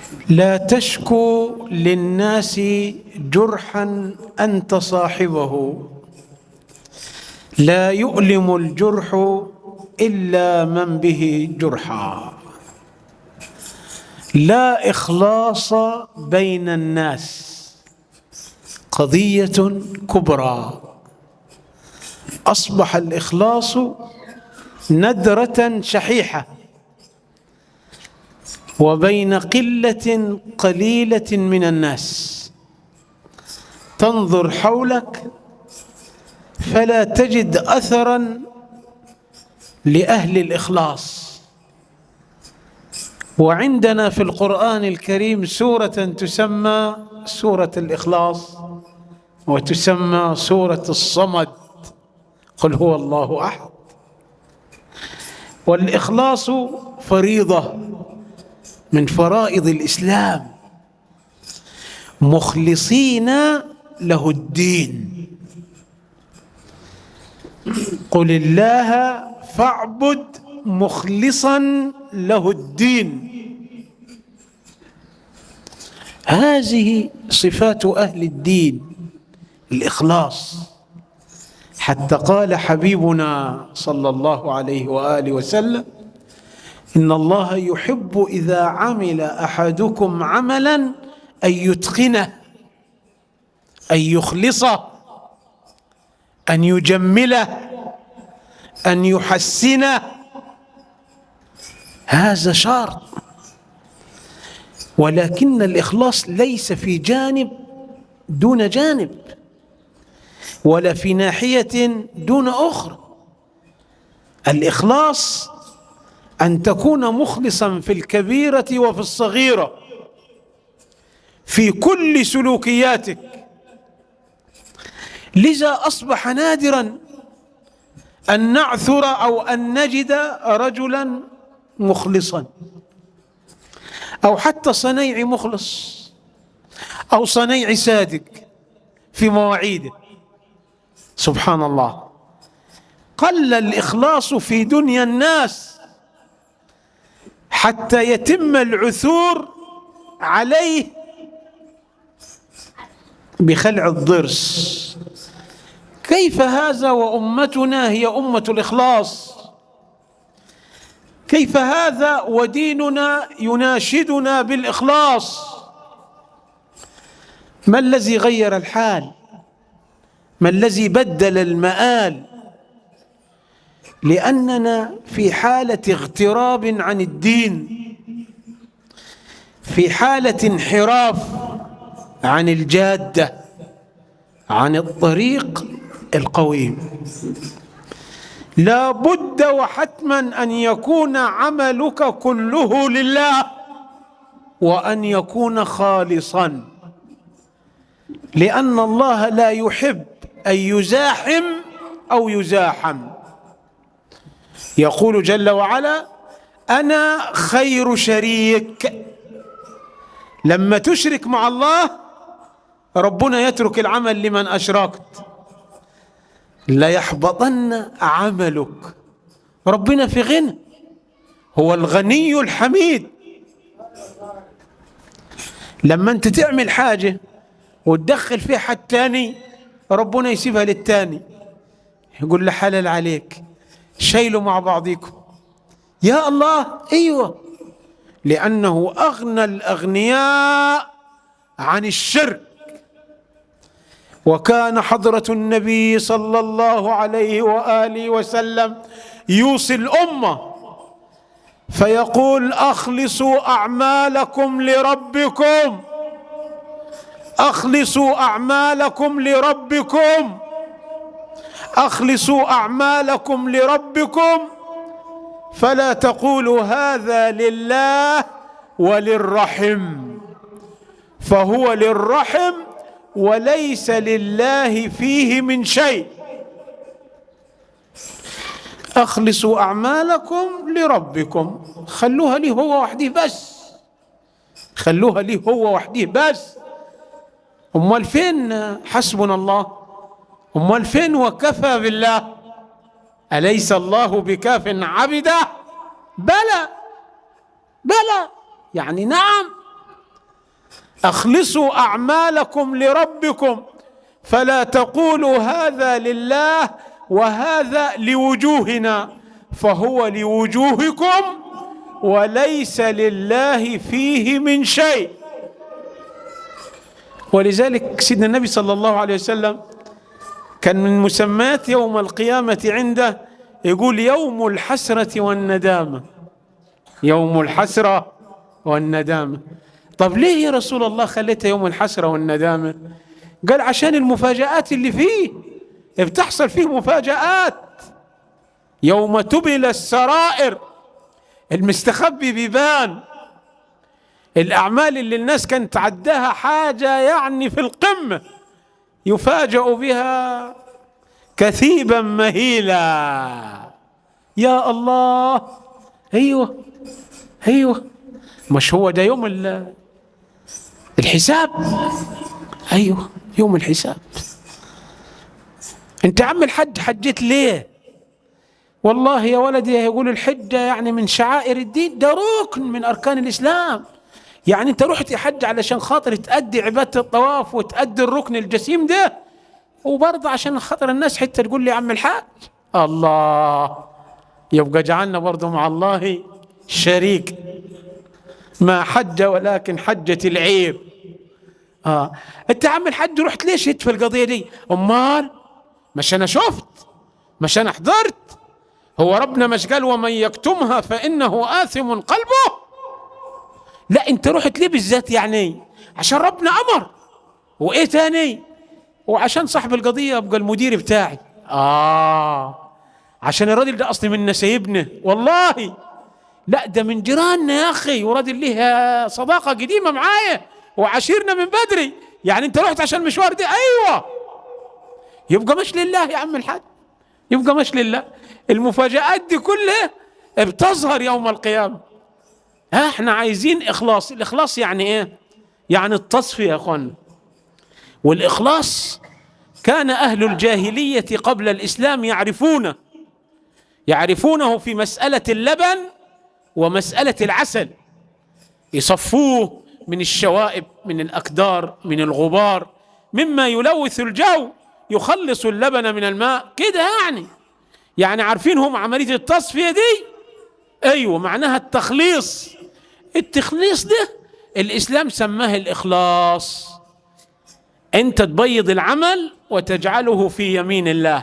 لا تشكو للناس جرحا انت صاحبه لا يؤلم الجرح الا من به جرحا لا اخلاص بين الناس قضيه كبرى اصبح الاخلاص ندره شحيحه وبين قله قليله من الناس تنظر حولك فلا تجد اثرا لاهل الاخلاص وعندنا في القران الكريم سوره تسمى سوره الاخلاص وتسمى سوره الصمد قل هو الله احد والاخلاص فريضه من فرائض الاسلام مخلصين له الدين قل الله فاعبد مخلصا له الدين هذه صفات اهل الدين الاخلاص حتى قال حبيبنا صلى الله عليه واله وسلم ان الله يحب اذا عمل احدكم عملا ان يتقنه ان يخلصه ان يجمله ان يحسنه هذا شرط ولكن الاخلاص ليس في جانب دون جانب ولا في ناحيه دون اخرى الاخلاص ان تكون مخلصا في الكبيره وفي الصغيره في كل سلوكياتك لذا اصبح نادرا ان نعثر او ان نجد رجلا مخلصا او حتى صنيعي مخلص او صنيعي صادق في مواعيده سبحان الله قل الاخلاص في دنيا الناس حتى يتم العثور عليه بخلع الضرس كيف هذا وامتنا هي امه الاخلاص كيف هذا وديننا يناشدنا بالاخلاص ما الذي غير الحال ما الذي بدل المآل لأننا في حالة اغتراب عن الدين في حالة انحراف عن الجادة عن الطريق القويم لا بد وحتما أن يكون عملك كله لله وأن يكون خالصا لأن الله لا يحب أن يزاحم أو يزاحم يقول جل وعلا أنا خير شريك لما تشرك مع الله ربنا يترك العمل لمن أشركت ليحبطن عملك ربنا في غنى هو الغني الحميد لما انت تعمل حاجة وتدخل فيها حد تاني ربنا يسيبها للتاني يقول له حلال عليك شيلوا مع بعضكم يا الله ايوه لانه اغنى الاغنياء عن الشرك وكان حضره النبي صلى الله عليه واله وسلم يوصي الامه فيقول اخلصوا اعمالكم لربكم اخلصوا اعمالكم لربكم اخلصوا اعمالكم لربكم فلا تقولوا هذا لله وللرحم فهو للرحم وليس لله فيه من شيء اخلصوا اعمالكم لربكم خلوها لي هو وحده بس خلوها لي هو وحده بس امال فين حسبنا الله امال فين وكفى بالله اليس الله بكاف عبده بلى بلى يعني نعم اخلصوا اعمالكم لربكم فلا تقولوا هذا لله وهذا لوجوهنا فهو لوجوهكم وليس لله فيه من شيء ولذلك سيدنا النبي صلى الله عليه وسلم كان من مسمات يوم القيامة عنده يقول يوم الحسرة والندامة يوم الحسرة والندامة طب ليه يا رسول الله خليتها يوم الحسرة والندامة قال عشان المفاجآت اللي فيه بتحصل فيه مفاجآت يوم تبل السرائر المستخبي بيبان الأعمال اللي الناس كانت تعداها حاجة يعني في القمة يفاجأ بها كثيبا مهيلا يا الله ايوه ايوه مش هو ده يوم الحساب ايوه يوم الحساب انت عم الحج حجيت ليه والله يا ولدي يقول الحجة يعني من شعائر الدين ده ركن من أركان الإسلام يعني أنت رحت حج علشان خاطر تأدي عبادة الطواف وتأدي الركن الجسيم ده وبرضه عشان خاطر الناس حتى تقول لي يا عم الحاج الله يبقى جعلنا برضه مع الله شريك ما حج ولكن حجة العير اه انت يا عم الحج رحت ليش في القضيه دي امال مش انا شفت مش انا حضرت هو ربنا مش قال ومن يكتمها فانه اثم قلبه لا انت رحت ليه بالذات يعني عشان ربنا امر وايه تاني وعشان صاحب القضيه ابقى المدير بتاعي اه عشان الراجل ده اصلي من نسايبنا والله لا ده من جيراننا يا اخي وراجل ليه صداقه قديمه معايا وعشيرنا من بدري يعني انت رحت عشان المشوار ده ايوه يبقى مش لله يا عم الحاج يبقى مش لله المفاجآت دي كلها بتظهر يوم القيامة ها احنا عايزين اخلاص الاخلاص يعني ايه يعني التصفية يا اخوانا والاخلاص كان اهل الجاهلية قبل الاسلام يعرفونه يعرفونه في مسألة اللبن ومسألة العسل يصفوه من الشوائب من الأكدار من الغبار مما يلوث الجو يخلص اللبن من الماء كده يعني يعني عارفين هم عملية التصفية دي أيوة معناها التخليص التخليص ده الإسلام سماه الإخلاص أنت تبيض العمل وتجعله في يمين الله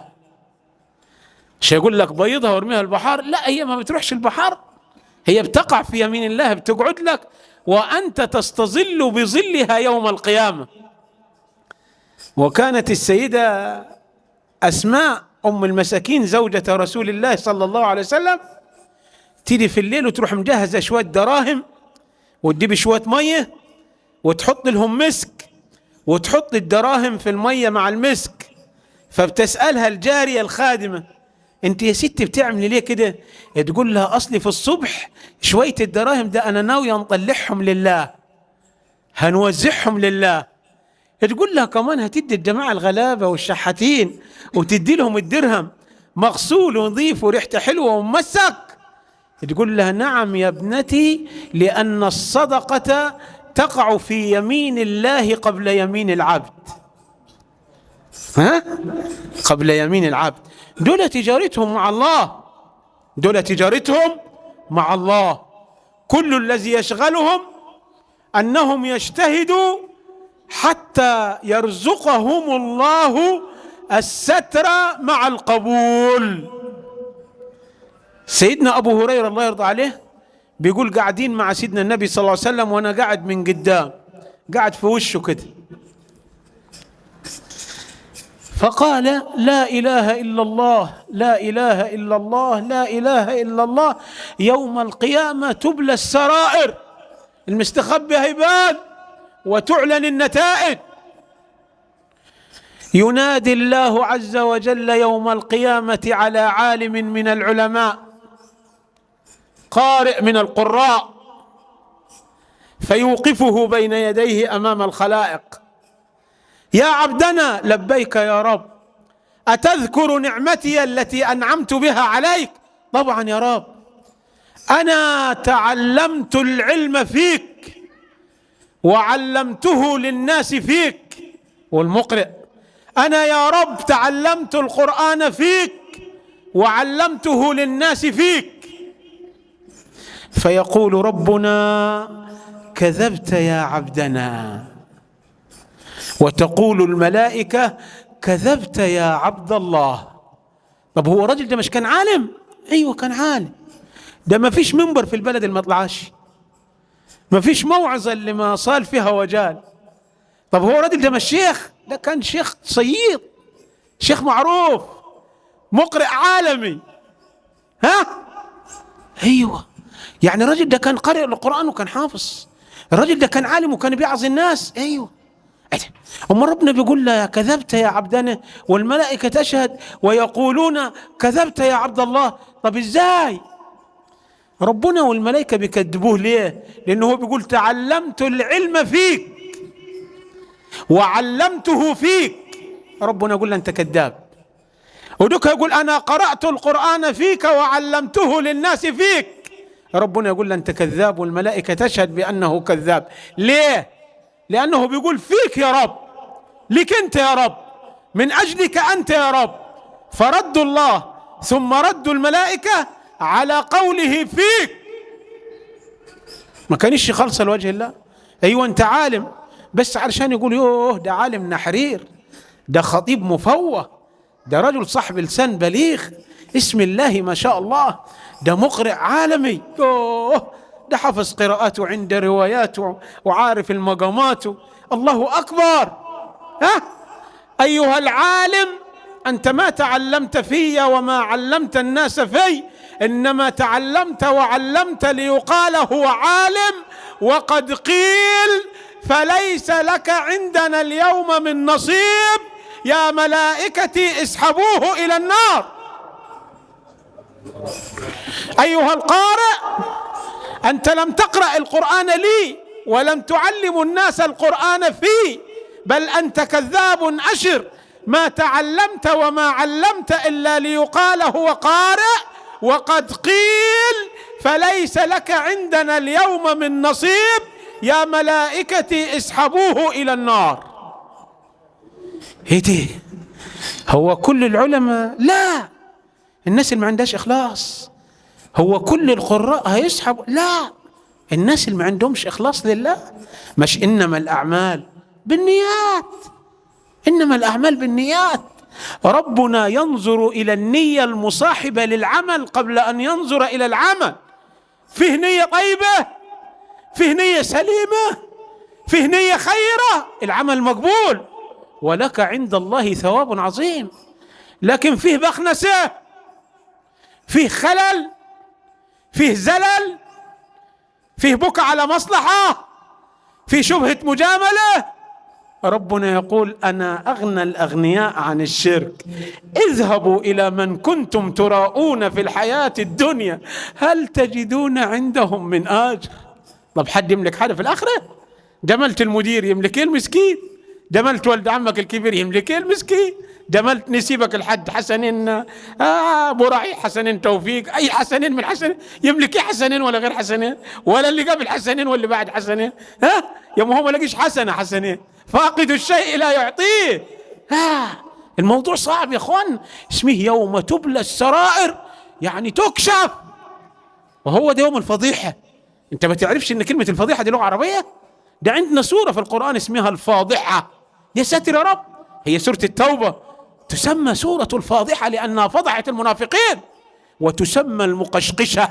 مش يقول لك بيضها وارميها البحر لا هي ما بتروحش البحر هي بتقع في يمين الله بتقعد لك وأنت تستظل بظلها يوم القيامة وكانت السيدة أسماء أم المساكين زوجة رسول الله صلى الله عليه وسلم تيجي في الليل وتروح مجهزة شوية دراهم وتجيب شوية مية وتحط لهم مسك وتحط الدراهم في المية مع المسك فبتسألها الجارية الخادمة انت يا ستي بتعملي ليه كده تقول لها اصلي في الصبح شويه الدراهم ده انا ناويه نطلعهم لله هنوزعهم لله تقول لها كمان هتدي الجماعه الغلابه والشحاتين وتدي لهم الدرهم مغسول ونظيف وريحته حلوه وممسك تقول لها نعم يا ابنتي لان الصدقه تقع في يمين الله قبل يمين العبد ها قبل يمين العبد دول تجارتهم مع الله دول تجارتهم مع الله كل الذي يشغلهم انهم يجتهدوا حتى يرزقهم الله الستر مع القبول سيدنا ابو هريره الله يرضى عليه بيقول قاعدين مع سيدنا النبي صلى الله عليه وسلم وانا قاعد من قدام قاعد في وشه كده فقال لا اله الا الله لا اله الا الله لا اله الا الله يوم القيامه تبلى السرائر المستخبي هيبان وتعلن النتائج ينادي الله عز وجل يوم القيامه على عالم من العلماء قارئ من القراء فيوقفه بين يديه امام الخلائق يا عبدنا لبيك يا رب أتذكر نعمتي التي أنعمت بها عليك طبعا يا رب أنا تعلمت العلم فيك وعلمته للناس فيك والمقرئ انا يا رب تعلمت القران فيك وعلمته للناس فيك فيقول ربنا كذبت يا عبدنا وتقول الملائكه كذبت يا عبد الله طب هو الرجل ده مش كان عالم ايوه كان عالم ده ما فيش منبر في البلد اللي ما طلعش ما فيش موعظه اللي ما صال فيها وجال طب هو الراجل ده مش شيخ ده كان شيخ صييط شيخ معروف مقرئ عالمي ها ايوه يعني الراجل ده كان قارئ القران وكان حافظ الراجل ده كان عالم وكان بيعظ الناس ايوه أما ربنا بيقول له كذبت يا عبدنا والملائكة تشهد ويقولون كذبت يا عبد الله طب ازاي ربنا والملائكة بيكذبوه ليه لأنه هو بيقول تعلمت العلم فيك وعلمته فيك ربنا يقول له أنت كذاب ودك يقول أنا قرأت القرآن فيك وعلمته للناس فيك ربنا يقول له أنت كذاب والملائكة تشهد بأنه كذاب ليه لأنه بيقول فيك يا رب لك أنت يا رب من أجلك أنت يا رب فرد الله ثم رد الملائكة على قوله فيك ما كانش خالصة لوجه الله أيوة أنت عالم بس علشان يقول يوه ده عالم نحرير ده خطيب مفوه ده رجل صاحب لسان بليغ اسم الله ما شاء الله ده مقرئ عالمي يوه ده حفظ قراءاته عند رواياته وعارف المقامات الله أكبر ها أيها العالم أنت ما تعلمت في وما علمت الناس في إنما تعلمت وعلمت ليقال هو عالم وقد قيل فليس لك عندنا اليوم من نصيب يا ملائكتي اسحبوه إلى النار أيها القارئ أنت لم تقرأ القرآن لي ولم تعلم الناس القرآن في بل أنت كذاب أشر ما تعلمت وما علمت إلا ليقال هو قارئ وقد قيل فليس لك عندنا اليوم من نصيب يا ملائكتي اسحبوه إلى النار هيدي هو كل العلماء لا الناس اللي ما عندهاش إخلاص هو كل القراء هيسحبوا لا الناس اللي ما عندهمش إخلاص لله مش إنما الأعمال بالنيات إنما الأعمال بالنيات ربنا ينظر إلى النية المصاحبة للعمل قبل أن ينظر إلى العمل فيه نية طيبة فيه نية سليمة فيه نية خيرة العمل مقبول ولك عند الله ثواب عظيم لكن فيه بخنسة فيه خلل فيه زلل فيه بكى على مصلحة فيه شبهة مجاملة ربنا يقول انا اغنى الاغنياء عن الشرك اذهبوا الى من كنتم تراؤون في الحياه الدنيا هل تجدون عندهم من اجر طب حد يملك حاجه في الاخره جملت المدير يملك المسكين جملت ولد عمك الكبير يملك المسكين جملت نسيبك الحد حسنين آه ابو رعي حسنين توفيق اي حسنين من حسنين يملك ايه حسنين ولا غير حسنين ولا اللي قبل حسنين واللي بعد حسنين ها يا ما هو ما لقيش حسنه حسنين فاقد الشيء لا يعطيه ها الموضوع صعب يا اخوان اسمه يوم تبلى السرائر يعني تكشف وهو ده يوم الفضيحه انت ما تعرفش ان كلمه الفضيحه دي لغه عربيه ده عندنا سوره في القران اسمها الفاضحه يا ساتر يا رب هي سوره التوبه تسمى سوره الفاضحه لانها فضحت المنافقين وتسمى المقشقشه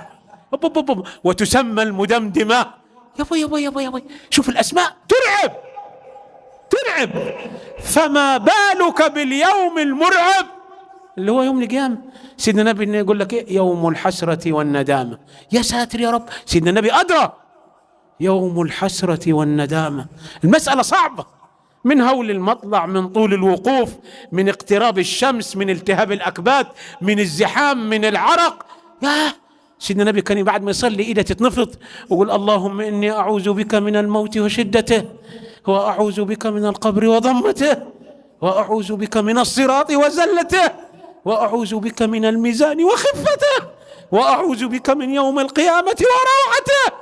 وتسمى المدمدمه يابا يابا يابا يابا شوف الاسماء ترعب ترعب فما بالك باليوم المرعب اللي هو يوم القيامة سيدنا النبي يقول لك إيه يوم الحسرة والندامة يا ساتر يا رب سيدنا النبي أدرى يوم الحسرة والندامة المسألة صعبة من هول المطلع من طول الوقوف من اقتراب الشمس من التهاب الأكباد من الزحام من العرق يا سيدنا النبي كان بعد ما يصلي ايده تتنفض ويقول اللهم اني اعوذ بك من الموت وشدته واعوذ بك من القبر وضمته واعوذ بك من الصراط وزلته واعوذ بك من الميزان وخفته واعوذ بك من يوم القيامه وروعته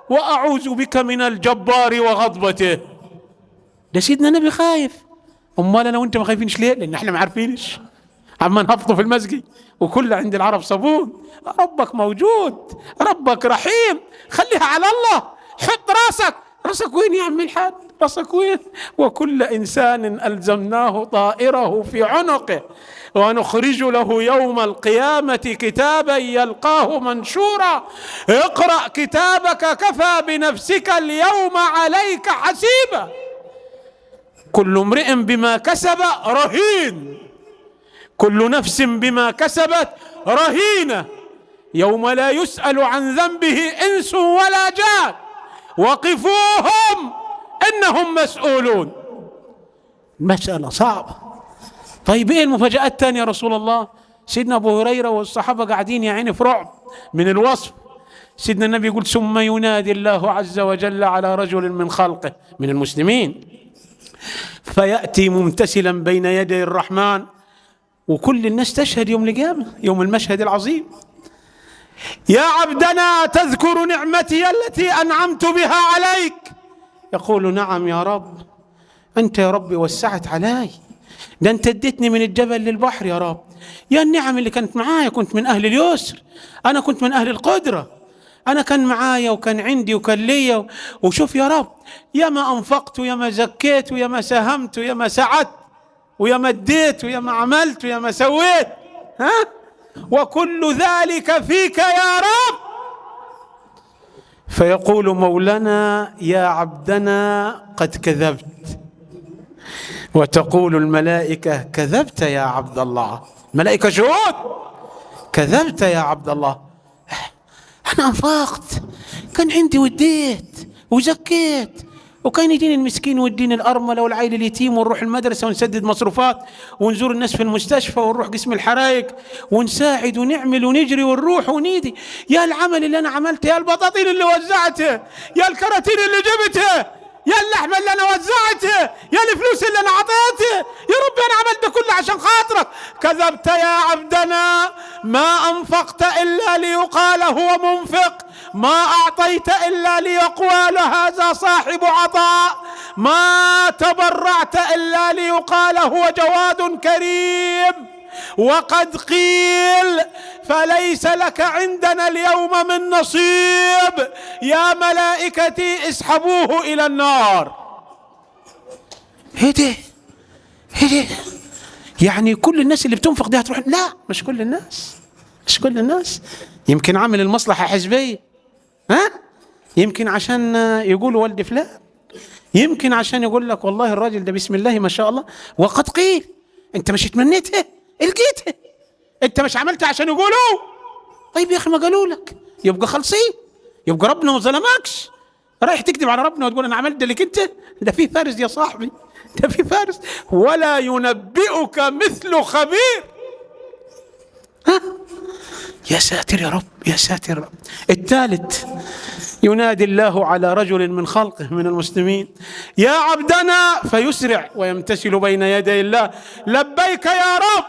واعوذ بك من الجبار وغضبته ده سيدنا النبي خايف امال انا وانت ما خايفينش ليه لان احنا ما عارفينش عما نهبطوا في المسجد وكل عند العرب صابون ربك موجود ربك رحيم خليها على الله حط راسك راسك وين يا عم الحاج راسك وين وكل انسان الزمناه طائره في عنقه ونخرج له يوم القيامه كتابا يلقاه منشورا اقرا كتابك كفى بنفسك اليوم عليك حسيبا كل امرئ بما كسب رهين كل نفس بما كسبت رهينه يوم لا يسال عن ذنبه انس ولا جان وقفوهم انهم مسؤولون مساله صعبه طيب ايه المفاجات الثانيه يا رسول الله سيدنا ابو هريره والصحابه قاعدين يا عيني في رعب من الوصف سيدنا النبي يقول ثم ينادي الله عز وجل على رجل من خلقه من المسلمين فياتي ممتثلا بين يدي الرحمن وكل الناس تشهد يوم القيامه يوم المشهد العظيم يا عبدنا تذكر نعمتي التي انعمت بها عليك يقول نعم يا رب انت يا رب وسعت علي ده انت اديتني من الجبل للبحر يا رب يا النعم اللي كانت معايا كنت من اهل اليسر انا كنت من اهل القدره انا كان معايا وكان عندي وكان ليا وشوف يا رب يا ما انفقت ويا ما زكيت ويا ما ساهمت ويا ما سعدت ويا ما اديت ويا ما عملت ويا ما سويت ها وكل ذلك فيك يا رب فيقول مولانا يا عبدنا قد كذبت وتقول الملائكة كذبت يا عبد الله ملائكة شهود كذبت يا عبد الله أنا أنفقت كان عندي وديت وزكيت وكان يديني المسكين ويديني الأرملة والعيل اليتيم ونروح المدرسة ونسدد مصروفات ونزور الناس في المستشفى ونروح قسم الحرايق ونساعد ونعمل ونجري ونروح ونيدي يا العمل اللي أنا عملته يا البطاطين اللي وزعته يا الكراتين اللي جبته يا اللحمة اللي أنا وزعته يا الفلوس اللي أنا أعطيته يا ربي أنا عملت كله عشان خاطرك كذبت يا عبدنا ما أنفقت إلا ليقال هو منفق ما أعطيت إلا ليقال هذا صاحب عطاء ما تبرعت إلا ليقال هو جواد كريم وقد قيل فليس لك عندنا اليوم من نصيب يا ملائكتي اسحبوه الى النار هدي هدي يعني كل الناس اللي بتنفق دي هتروح لا مش كل الناس مش كل الناس يمكن عامل المصلحة حزبية ها يمكن عشان يقول والدي فلان يمكن عشان يقول لك والله الراجل ده بسم الله ما شاء الله وقد قيل انت مش تمنيته لقيته انت مش عملت عشان يقولوا طيب يا اخي ما قالوا لك يبقى خالصين يبقى ربنا ما ظلمكش رايح تكذب على ربنا وتقول انا عملت ده لك انت ده في فارس يا صاحبي ده في فارس ولا ينبئك مثل خبير ها يا ساتر يا رب يا ساتر يا رب الثالث ينادي الله على رجل من خلقه من المسلمين يا عبدنا فيسرع ويمتثل بين يدي الله لبيك يا رب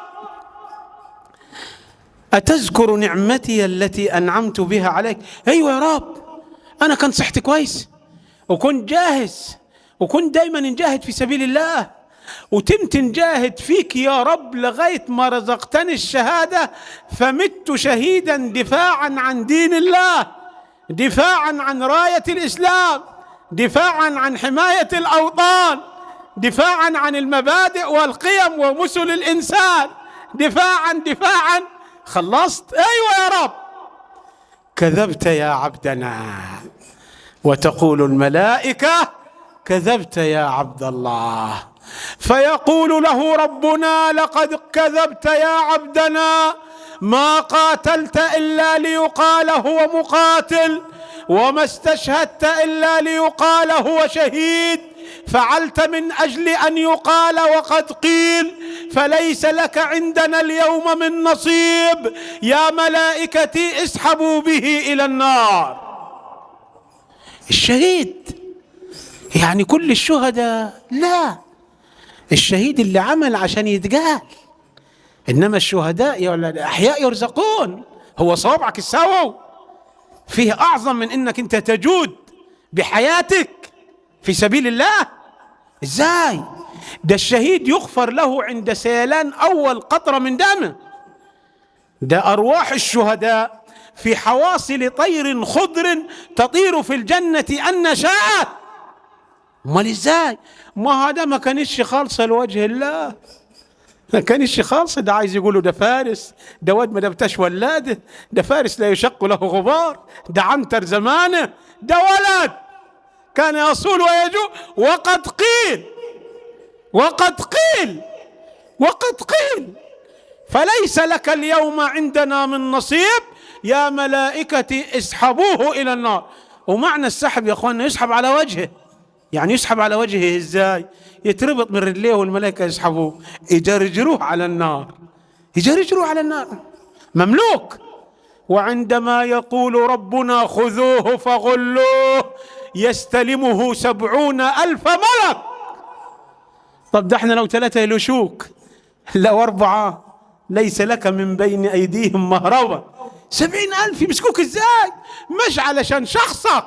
أتذكر نعمتي التي أنعمت بها عليك أيوة يا رب أنا كان صحتي كويس وكنت جاهز وكنت دايما نجاهد في سبيل الله وتمت نجاهد فيك يا رب لغاية ما رزقتني الشهادة فمت شهيدا دفاعا عن دين الله دفاعا عن راية الإسلام دفاعا عن حماية الأوطان دفاعا عن المبادئ والقيم ومثل الإنسان دفاعا دفاعا خلصت ايوه يا رب كذبت يا عبدنا وتقول الملائكه كذبت يا عبد الله فيقول له ربنا لقد كذبت يا عبدنا ما قاتلت الا ليقال هو مقاتل وما استشهدت الا ليقال هو شهيد فعلت من اجل ان يقال وقد قيل فليس لك عندنا اليوم من نصيب يا ملائكتي اسحبوا به الى النار الشهيد يعني كل الشهداء لا الشهيد اللي عمل عشان يتقال انما الشهداء الاحياء يرزقون هو صوابعك الساووا فيه اعظم من انك انت تجود بحياتك في سبيل الله ازاي ده الشهيد يغفر له عند سيلان اول قطره من دمه ده ارواح الشهداء في حواصل طير خضر تطير في الجنه ان شاءت امال ازاي ما هذا ما كانش خالصه لوجه الله ما كانش خالص ده عايز يقولوا ده فارس ده واد ما دبتش ولاده ده فارس لا يشق له غبار ده عنتر زمانه ده ولد كان يصول ويجوع وقد قيل وقد قيل وقد قيل فليس لك اليوم عندنا من نصيب يا ملائكتي اسحبوه الى النار ومعنى السحب يا اخوانا يسحب على وجهه يعني يسحب على وجهه ازاي يتربط من رجليه والملائكه يسحبوه يجرجروه على النار يجرجروه على النار مملوك وعندما يقول ربنا خذوه فغلوه يستلمه سبعون ألف ملك طب ده احنا لو ثلاثة يلوشوك لو أربعة ليس لك من بين أيديهم مهربا سبعين ألف يمسكوك ازاي مش علشان شخصك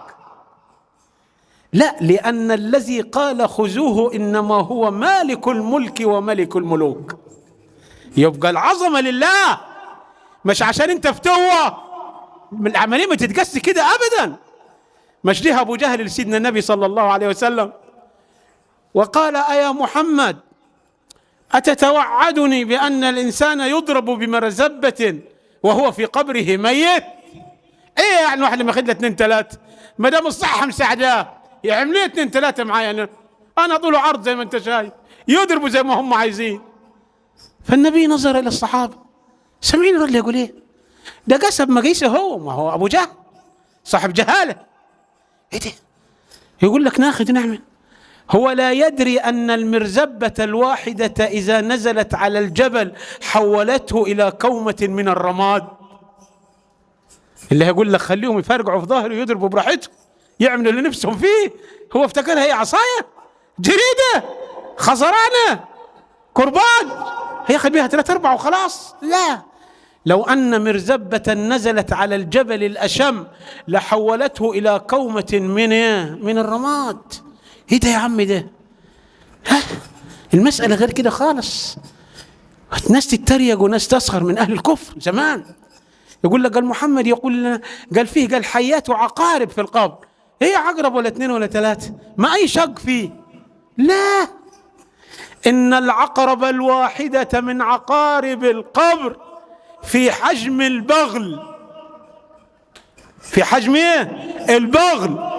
لا لأن الذي قال خذوه إنما هو مالك الملك وملك الملوك يبقى العظمة لله مش عشان انت فتوة العملية ما تتقس كده أبدا مش ليها أبو جهل لسيدنا النبي صلى الله عليه وسلم وقال أيا محمد أتتوعدني بأن الإنسان يضرب بمرزبة وهو في قبره ميت ايه يعني واحد لما ياخذ له اثنين ثلاثة ما دام الصحة مساعداه يعمل لي اثنين ثلاثة معايا أنا أنا طوله عرض زي ما أنت شايف يضربوا زي ما هم عايزين فالنبي نظر إلى الصحابة سامعين الرجل يقول إيه ده قسم مقيسه هو ما هو أبو جهل صاحب جهالة إيه ده يقول لك ناخذ نعمل هو لا يدري أن المرزبة الواحدة إذا نزلت على الجبل حولته إلى كومة من الرماد اللي هيقول لك خليهم يفرقعوا في ظهره ويضربوا براحتهم يعملوا اللي نفسهم فيه هو افتكرها هي عصاية جريدة خزرانة كرباج هياخد بيها ثلاثة أربعة وخلاص لا لو أن مرزبة نزلت على الجبل الأشم لحولته إلى كومة من من الرماد ايه ده يا عم ده ها المسألة غير كده خالص ناس تتريق وناس تسخر من أهل الكفر زمان يقول لك قال محمد يقول لنا قال فيه قال حيات وعقارب في القبر ايه عقرب ولا اثنين ولا ثلاثة ما أي شق فيه لا إن العقرب الواحدة من عقارب القبر في حجم البغل في حجم ايه البغل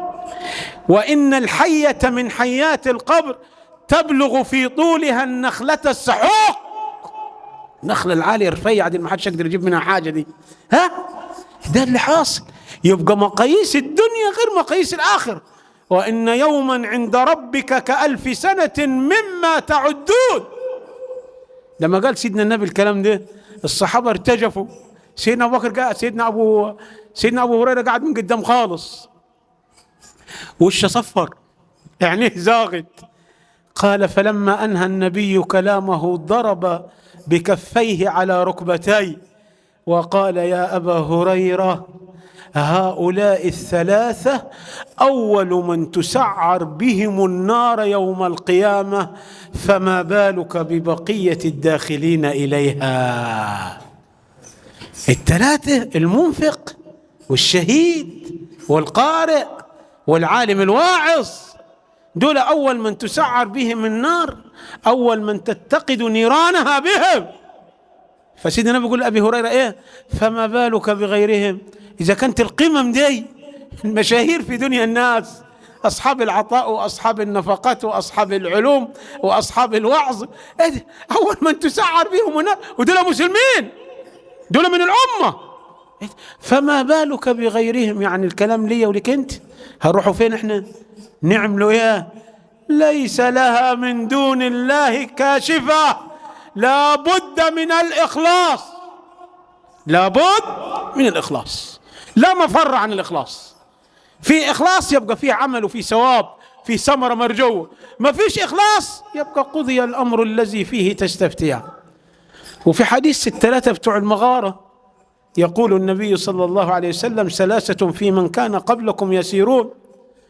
وإن الحية من حيات القبر تبلغ في طولها النخلة السحوق النخلة العالية الرفيعة دي ما حدش يقدر يجيب منها حاجة دي ها ده اللي حاصل يبقى مقاييس الدنيا غير مقاييس الآخرة وإن يوما عند ربك كألف سنة مما تعدون لما قال سيدنا النبي الكلام ده الصحابة ارتجفوا سيدنا أبو بكر قاعد سيدنا أبو سيدنا أبو هريرة قاعد من قدام خالص وشه صفر عينيه زاغت قال فلما انهى النبي كلامه ضرب بكفيه على ركبتي وقال يا ابا هريره هؤلاء الثلاثه اول من تسعر بهم النار يوم القيامه فما بالك ببقيه الداخلين اليها الثلاثه المنفق والشهيد والقارئ والعالم الواعظ دول أول من تسعر بهم النار أول من تتقد نيرانها بهم فسيدنا النبي يقول أبي هريرة إيه فما بالك بغيرهم إذا كانت القمم دي المشاهير في دنيا الناس أصحاب العطاء وأصحاب النفقات وأصحاب العلوم وأصحاب الوعظ إيه أول من تسعر بهم النار ودول مسلمين دول من الأمة فما بالك بغيرهم يعني الكلام لي ولك انت هنروحوا فين احنا نعملوا ايه ليس لها من دون الله كاشفة لا بد من الإخلاص لا بد من الإخلاص لا مفر عن الإخلاص في إخلاص يبقى في عمل وفي ثواب في ثمرة مرجوة ما فيش إخلاص يبقى قضي الأمر الذي فيه تستفتيان وفي حديث الثلاثة بتوع المغارة يقول النبي صلى الله عليه وسلم ثلاثة في من كان قبلكم يسيرون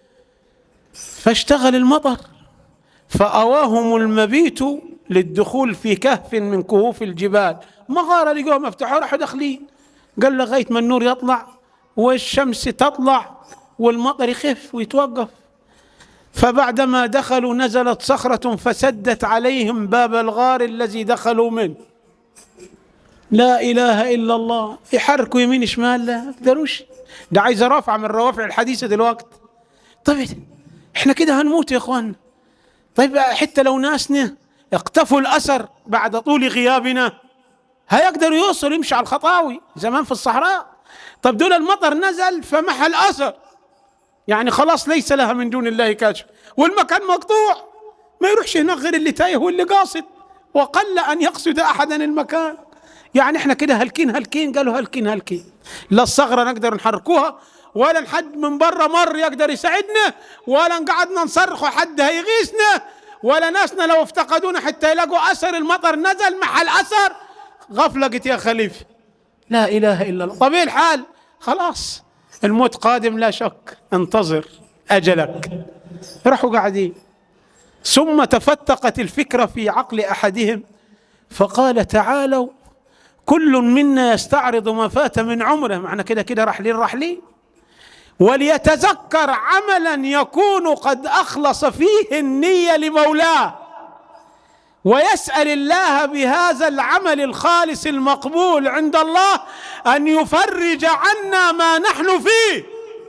فاشتغل المطر فأواهم المبيت للدخول في كهف من كهوف الجبال مغارة لقوها مفتوحة راحوا داخلين قال لغاية ما النور يطلع والشمس تطلع والمطر يخف ويتوقف فبعدما دخلوا نزلت صخرة فسدت عليهم باب الغار الذي دخلوا منه لا إله إلا الله يحركوا يمين شمال لا يقدروش ده عايز رافع من الروافع الحديثة دلوقتي طيب احنا كده هنموت يا اخوان طيب حتى لو ناسنا اقتفوا الأثر بعد طول غيابنا هيقدروا يوصلوا يمشوا على الخطاوي زمان في الصحراء طب دول المطر نزل فمحى الأثر يعني خلاص ليس لها من دون الله كاشف والمكان مقطوع ما يروحش هناك غير اللي تايه واللي قاصد وقل أن يقصد أحدا المكان يعني احنا كده هلكين هلكين قالوا هلكين هلكين لا الصغرة نقدر نحركوها ولا حد من برا مر يقدر يساعدنا ولا قعدنا نصرخ وحد هيغيثنا ولا ناسنا لو افتقدونا حتى يلاقوا اثر المطر نزل مع الاثر غفلقت يا خليفه لا اله الا الله طبيعي الحال خلاص الموت قادم لا شك انتظر اجلك راحوا قاعدين ثم تفتقت الفكره في عقل احدهم فقال تعالوا كل منا يستعرض ما فات من عمره معنى كده كده رحلين رحلين وليتذكر عملا يكون قد اخلص فيه النيه لمولاه ويسال الله بهذا العمل الخالص المقبول عند الله ان يفرج عنا ما نحن فيه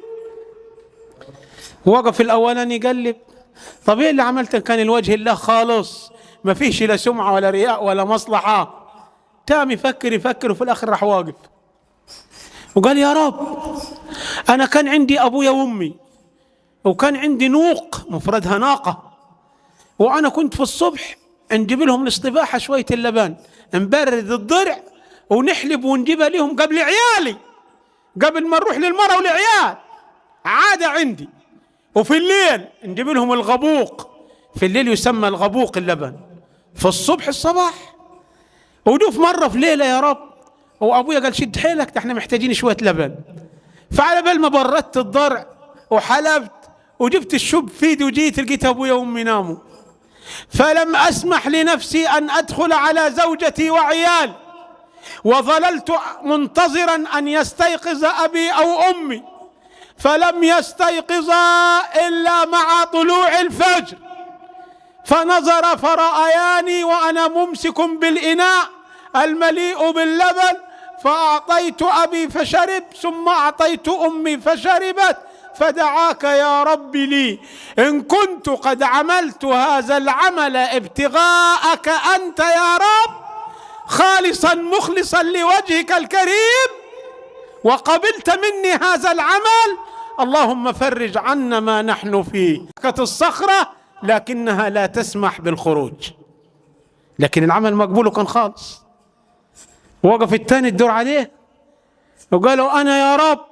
وقف الاولاني يقلب طب ايه اللي عملته كان الوجه الله خالص ما فيش لا سمعه ولا رياء ولا مصلحه تام يفكر يفكر وفي الاخر راح واقف وقال يا رب انا كان عندي ابويا وامي وكان عندي نوق مفردها ناقه وانا كنت في الصبح نجيب لهم الاصطباحه شويه اللبن نبرد الضرع ونحلب ونجيبها لهم قبل عيالي قبل ما نروح للمرأة والعيال عادة عندي وفي الليل نجيب لهم الغبوق في الليل يسمى الغبوق اللبن في الصبح الصباح ودوف مرة في ليلة يا رب وابويا قال شد حيلك ده احنا محتاجين شوية لبن فعلى بال ما بردت الضرع وحلبت وجبت الشب في ايدي وجيت لقيت ابويا وامي ناموا فلم اسمح لنفسي ان ادخل على زوجتي وعيالي وظللت منتظرا ان يستيقظ ابي او امي فلم يستيقظا الا مع طلوع الفجر فنظر فرأياني وانا ممسك بالاناء المليء باللبن فاعطيت ابي فشرب ثم اعطيت امي فشربت فدعاك يا رب لي ان كنت قد عملت هذا العمل ابتغاءك انت يا رب خالصا مخلصا لوجهك الكريم وقبلت مني هذا العمل اللهم فرج عنا ما نحن فيه كانت الصخرة لكنها لا تسمح بالخروج لكن العمل مقبول كان خالص وقف الثاني الدور عليه وقالوا أنا يا رب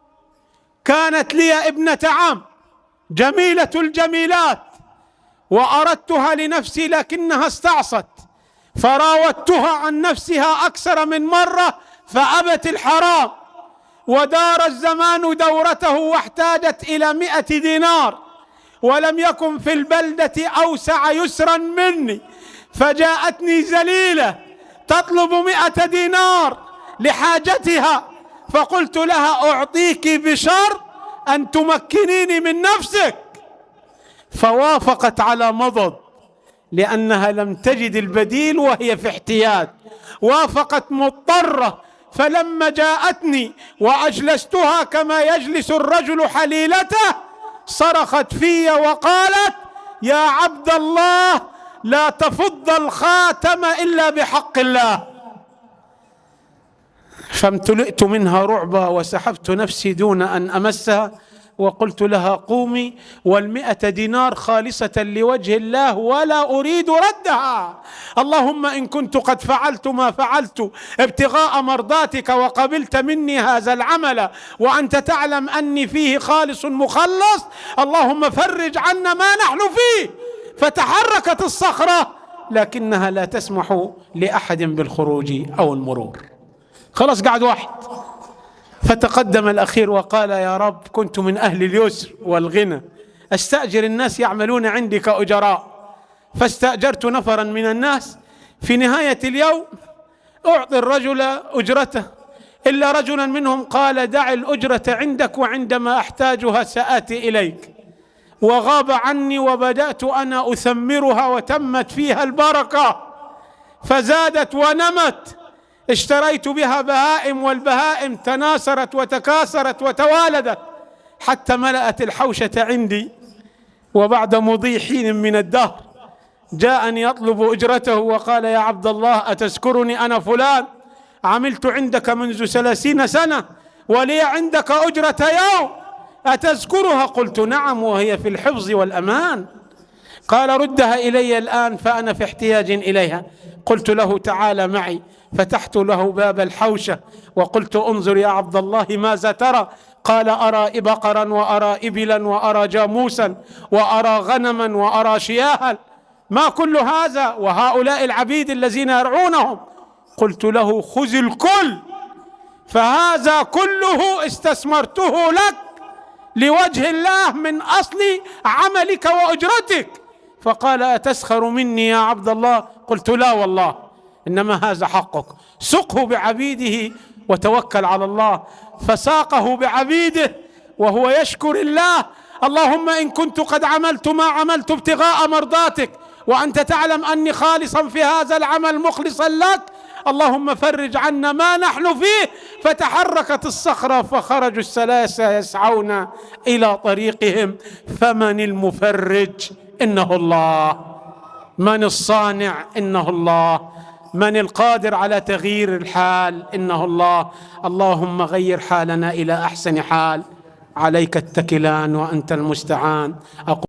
كانت لي ابنة عام جميلة الجميلات وأردتها لنفسي لكنها استعصت فراودتها عن نفسها أكثر من مرة فأبت الحرام ودار الزمان دورته واحتاجت إلى مئة دينار ولم يكن في البلدة أوسع يسرا مني فجاءتني ذليلة تطلب مئة دينار لحاجتها فقلت لها أعطيك بشرط أن تمكنيني من نفسك فوافقت على مضض لأنها لم تجد البديل وهي في احتياج وافقت مضطرة فلما جاءتني وأجلستها كما يجلس الرجل حليلته صرخت في وقالت يا عبد الله لا تفض الخاتم إلا بحق الله فامتلئت منها رعبا وسحبت نفسي دون أن أمسها وقلت لها قومي والمئة دينار خالصة لوجه الله ولا أريد ردها اللهم إن كنت قد فعلت ما فعلت ابتغاء مرضاتك وقبلت مني هذا العمل وأنت تعلم أني فيه خالص مخلص اللهم فرج عنا ما نحن فيه فتحركت الصخرة لكنها لا تسمح لأحد بالخروج أو المرور خلاص قعد واحد فتقدم الأخير وقال يا رب كنت من أهل اليسر والغنى استاجر الناس يعملون عندي كاجراء فاستاجرت نفرا من الناس في نهايه اليوم اعطي الرجل اجرته الا رجلا منهم قال دع الاجره عندك وعندما احتاجها ساتي اليك وغاب عني وبدات انا اثمرها وتمت فيها البركه فزادت ونمت اشتريت بها بهائم والبهائم تناثرت وتكاثرت وتوالدت حتى ملأت الحوشة عندي وبعد مضي حين من الدهر جاءني يطلب أجرته وقال يا عبد الله أتذكرني أنا فلان عملت عندك منذ ثلاثين سنة ولي عندك أجرة يوم أتذكرها قلت نعم وهي في الحفظ والأمان قال ردها إلي الآن فأنا في احتياج إليها قلت له تعال معي فتحت له باب الحوشه وقلت انظر يا عبد الله ماذا ترى قال ارى بقرا وارى ابلا وارى جاموسا وارى غنما وارى شياها ما كل هذا وهؤلاء العبيد الذين يرعونهم قلت له خذ الكل فهذا كله استثمرته لك لوجه الله من اصل عملك واجرتك فقال اتسخر مني يا عبد الله قلت لا والله انما هذا حقك سقه بعبيده وتوكل على الله فساقه بعبيده وهو يشكر الله اللهم ان كنت قد عملت ما عملت ابتغاء مرضاتك وانت تعلم اني خالصا في هذا العمل مخلصا لك اللهم فرج عنا ما نحن فيه فتحركت الصخره فخرجوا الثلاثه يسعون الى طريقهم فمن المفرج انه الله من الصانع انه الله من القادر على تغيير الحال انه الله اللهم غير حالنا الى احسن حال عليك التكلان وانت المستعان أقول